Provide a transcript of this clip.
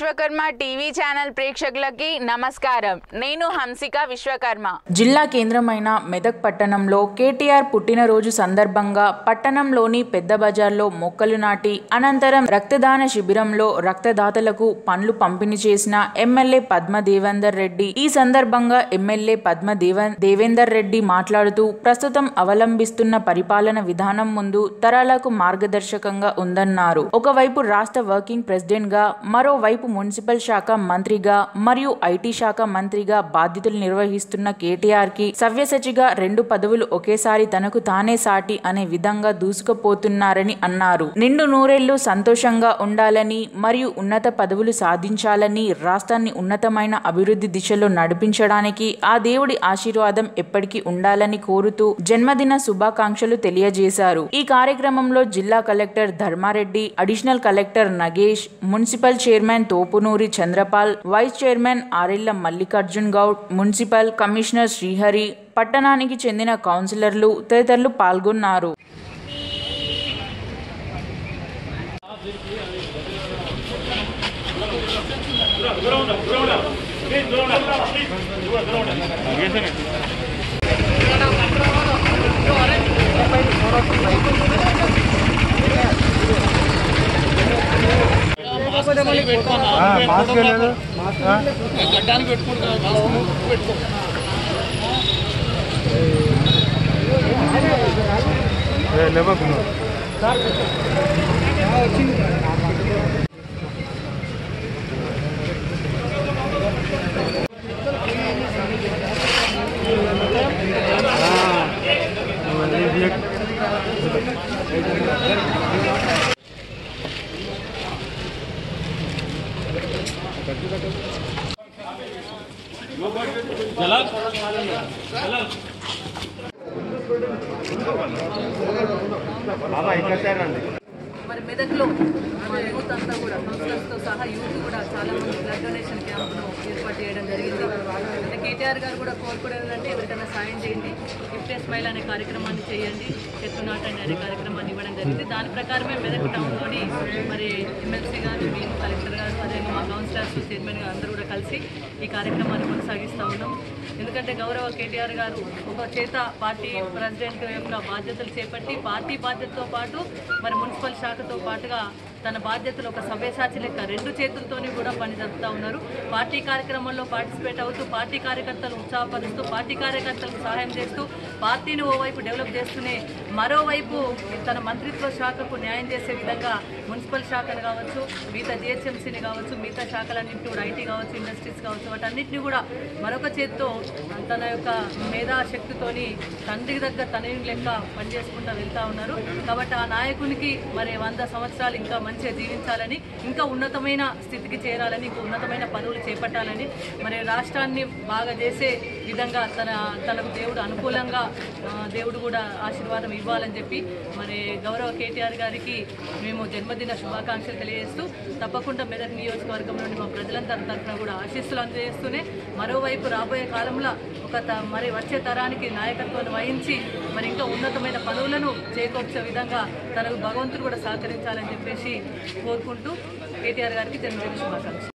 Vishwakarma TV channel ప్రేక్షకులకి నమస్కారం నేను హంసిక విశ్వకర్మ జిల్లా కేంద్రమైన మెదక్ పట్టణంలో కేటీఆర్ పుట్టినరోజు సందర్భంగా పట్టణంలోని పెద్ద బజార్లో మొక్కలు నాటి అనంతరం రక్తదాన శిబిరంలో రక్తదాతలకు పండ్లు పంపిణీ చేసిన ఎమ్మెల్యే పద్మ దేవేందర్ రెడ్డి ఈ సందర్భంగా ఎమ్మెల్యే పద్మ దేవ దేవేందర్ రెడ్డి మాట్లాడుతూ ప్రస్తుతం అవలంబిస్తున్న పరిపాలన విధానం ముందు తరాలకు మార్గదర్శకంగా ఉందన్నారు ఒకవైపు రాష్ట్ర వర్కింగ్ ప్రెసిడెంట్ గా మరోవైపు మున్సిపల్ శాఖ మంత్రిగా మరియు ఐటీ శాఖ మంత్రిగా బాధ్యతలు నిర్వహిస్తున్న కేటీఆర్ కి సవ్యసచిగా రెండు పదవులు ఒకేసారి తనకు తానే సాటి అనే విధంగా దూసుకుపోతున్నారని అన్నారు నిండు నూరేళ్లు సంతోషంగా ఉండాలని మరియు ఉన్నత పదవులు సాధించాలని రాష్ట్రాన్ని ఉన్నతమైన అభివృద్ధి దిశలో నడిపించడానికి ఆ దేవుడి ఆశీర్వాదం ఎప్పటికీ ఉండాలని కోరుతూ జన్మదిన శుభాకాంక్షలు తెలియజేశారు ఈ కార్యక్రమంలో జిల్లా collector Dharmareddy additional collector Nagesh municipal chairman Thopunuri Chandrapal vice chairman Arella Mallikarjun Goud municipal commissioner Srihari పట్టణానికి చెందిన కౌన్సిలర్లు తదితరులు పాల్గొన్నారు మాస్క్ లేదు లేవకు బాబా ఇక్కడ చేరండి మరి మెదక్లో మా యూత్ అంతా కూడా కౌన్సిలర్స్తో సహా యూత్ కూడా చాలా మంది బ్లడ్ డొనేషన్ క్యాంప్ను ఏర్పాటు చేయడం జరిగింది అంటే కేటీఆర్ గారు కూడా కోరుకునేది ఏంటంటే ఎవరికైనా సాయం చేయండి గిఫ్ట్ స్మైల్ అనే కార్యక్రమాన్ని చేయండి చెట్టు నాటండి అనే కార్యక్రమాన్ని ఇవ్వడం జరిగింది దాని ప్రకారమే మెదక్ టౌన్లోని మరి ఎమ్మెల్సీ గారు మేము కలెక్టర్ గారు అదే మా కౌన్సిలర్స్ చైర్మన్ గారు అందరూ కూడా కలిసి ఈ కార్యక్రమాన్ని కొనసాగిస్తూ ఉన్నాం ఎందుకంటే గౌరవ కేటీఆర్ గారు ఒక చేత పార్టీ ప్రెసిడెంట్ యొక్క బాధ్యతలు చేపట్టి పార్టీ బాధ్యతతో పాటు మరి మున్సిపల్ శాఖతో పాటుగా తన బాధ్యతలు ఒక సవ్యసాచి లెక్క రెండు చేతులతోని కూడా పని జరుపుతూ ఉన్నారు పార్టీ కార్యక్రమంలో పార్టిసిపేట్ అవుతూ పార్టీ కార్యకర్తలు ఉత్సాహపరుస్తూ పార్టీ కార్యకర్తలకు సహాయం చేస్తూ పార్టీని ఓవైపు డెవలప్ చేస్తూనే మరోవైపు తన మంత్రిత్వ శాఖకు న్యాయం చేసే విధంగా మున్సిపల్ శాఖను కావచ్చు మిగతా జిహెచ్ఎంసీని కావచ్చు మిగతా శాఖలన్నింటినీ కూడా ఐటీ కావచ్చు ఇండస్ట్రీస్ కావచ్చు వాటన్నిటిని కూడా మరొక చేత్తో తన యొక్క మేధాశక్తితోని తండ్రికి దగ్గర తనయుని లెక్క పనిచేసుకుంటూ వెళ్తా ఉన్నారు కాబట్టి ఆ నాయకునికి మరి వంద సంవత్సరాలు ఇంకా మంచిగా జీవించాలని ఇంకా ఉన్నతమైన స్థితికి చేరాలని ఇంకా ఉన్నతమైన పదవులు చేపట్టాలని మరి రాష్ట్రాన్ని బాగా చేసే విధంగా తన తనకు దేవుడు అనుకూలంగా ఆ, దేవుడు కూడా ఆశీర్వాదం ఇవ్వాలని చెప్పి మరి గౌరవ కేటీఆర్ గారికి మేము జన్మదిన శుభాకాంక్షలు తెలియజేస్తూ తప్పకుండా మెదక్ నియోజకవర్గంలోని మా ప్రజలందరి తరఫున కూడా ఆశీస్సులు అందజేస్తూనే మరోవైపు రాబోయే కాలంలో ఒక త- మరి వచ్చే తరానికి నాయకత్వాన్ని వహించి మరి ఇంకా ఉన్నతమైన పదవులను చేకూర్చే విధంగా తనకు భగవంతుడు కూడా సహకరించాలని చెప్పేసి కోరుకుంటూ కేటీఆర్ గారికి జన్మదిన శుభాకాంక్షలు